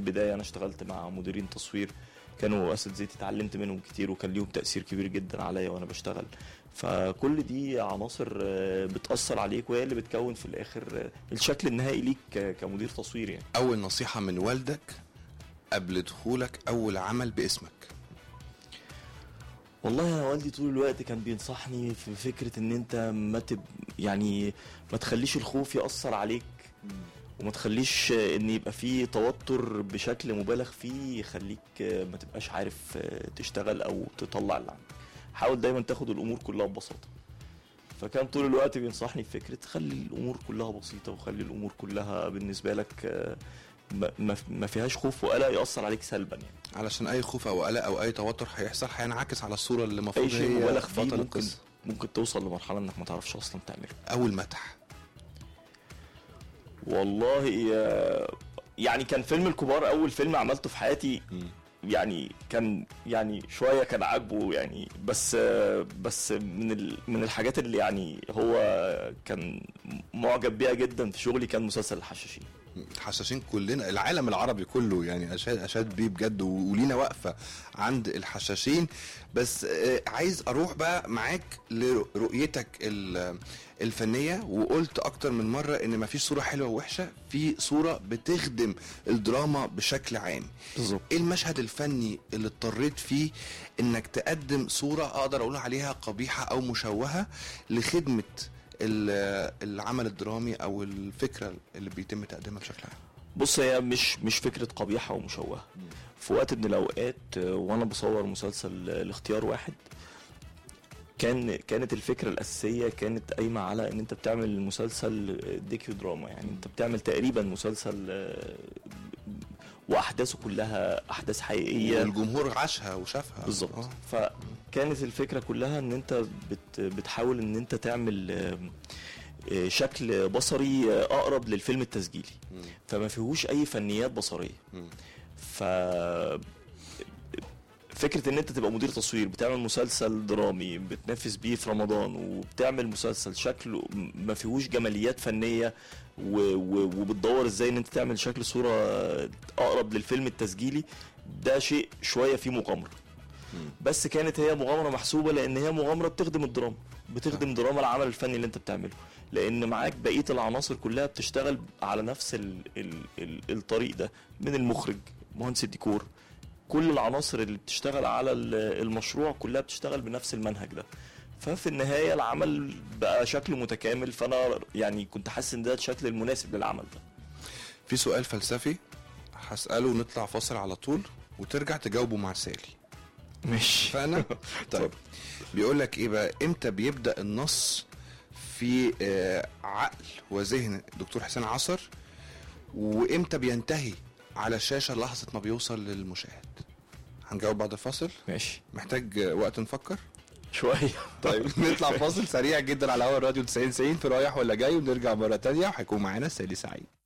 البدايه انا اشتغلت مع مديرين تصوير كانوا اساتذتي اتعلمت منهم كتير وكان ليهم تاثير كبير جدا عليا وانا بشتغل فكل دي عناصر آه، بتاثر عليك وهي اللي بتكون في الاخر آه، الشكل النهائي ليك ك- كمدير تصوير يعني اول نصيحه من والدك قبل دخولك اول عمل باسمك والله انا والدي طول الوقت كان بينصحني في فكره ان انت ما تب يعني ما تخليش الخوف ياثر عليك وما تخليش ان يبقى فيه توتر بشكل مبالغ فيه يخليك ما تبقاش عارف تشتغل او تطلع اللي عندك حاول دايما تاخد الامور كلها ببساطه فكان طول الوقت بينصحني في فكره خلي الامور كلها بسيطه وخلي الامور كلها بالنسبه لك آه، ما- ما ما فيهاش خوف وقلق ياثر عليك سلبا يعني علشان اي خوف او قلق او اي توتر هيحصل هينعكس على الصوره اللي اي المفروض شيء هي مبالغ فيه بطل ممكن القصه ممكن توصل لمرحله انك ما تعرفش اصلا تعمله اول مدح والله آه، يعني كان فيلم الكبار اول فيلم عملته في حياتي يعني كان يعني شويه كان عاجبه يعني بس آه، بس من ال- من الحاجات اللي يعني هو كان معجب بيها جدا في شغلي كان مسلسل الحشاشين الحشاشين كلنا العالم العربي كله يعني اشاد اشاد بيه بجد و- ولينا وقفه عند الحشاشين بس آه، عايز اروح بقى معاك لرؤيتك ال- الفنيه وقلت اكتر من مره ان مفيش صوره حلوه ووحشه في صوره بتخدم الدراما بشكل عام بالظبط ايه المشهد الفني اللي اضطريت فيه انك تقدم صوره اقدر اقول عليها قبيحه او مشوهه لخدمه ال- العمل الدرامي او الفكره اللي بيتم تقديمها بشكل عام بص هي مش مش فكره قبيحه ومشوهه في وقت من الاوقات آه، وانا بصور مسلسل آه، الاختيار واحد كان كانت الفكره الاساسيه كانت قايمه على ان انت بتعمل مسلسل ديكيو دراما يعني انت بتعمل تقريبا مسلسل آه، واحداثه كلها احداث حقيقيه والجمهور عاشها وشافها بالظبط آه. فكانت الفكره كلها ان انت بت بتحاول ان انت تعمل آم، آه، شكل بصري آه، اقرب للفيلم التسجيلي مم. فما فيهوش اي فنيات بصريه مم. ف فكره ان انت تبقى مدير تصوير بتعمل مسلسل درامي بتنافس بيه في رمضان وبتعمل مسلسل شكله ما فيهوش جماليات فنيه و... و... وبتدور ازاي ان انت تعمل شكل صوره اقرب للفيلم التسجيلي ده شيء شويه فيه مغامره مم. بس كانت هي مغامره محسوبه لان هي مغامره بتخدم الدراما بتخدم دراما العمل الفني اللي انت بتعمله لان معاك بقيه العناصر كلها بتشتغل على نفس ال ال ال الطريق ده من المخرج مهندس الديكور كل العناصر اللي بتشتغل على ال- المشروع كلها بتشتغل بنفس المنهج ده ففي النهايه العمل بقى شكله متكامل فانا يعني كنت حاسس ان ده الشكل المناسب للعمل ده في سؤال فلسفي هسأله ونطلع فاصل على طول وترجع تجاوبه مع سالي ماشي فانا طيب بيقول لك ايه بقى امتى بيبدا النص في آه، عقل وذهن دكتور حسين عصر وامتى بينتهي على الشاشه لحظه ما بيوصل للمشاهد هنجاوب بعد الفاصل ماشي محتاج آه، وقت نفكر شويه طيب نطلع فاصل سريع جدا على هوا الراديو 90 90 في رايح ولا جاي ونرجع مره تانية وهيكون معانا سالي سعيد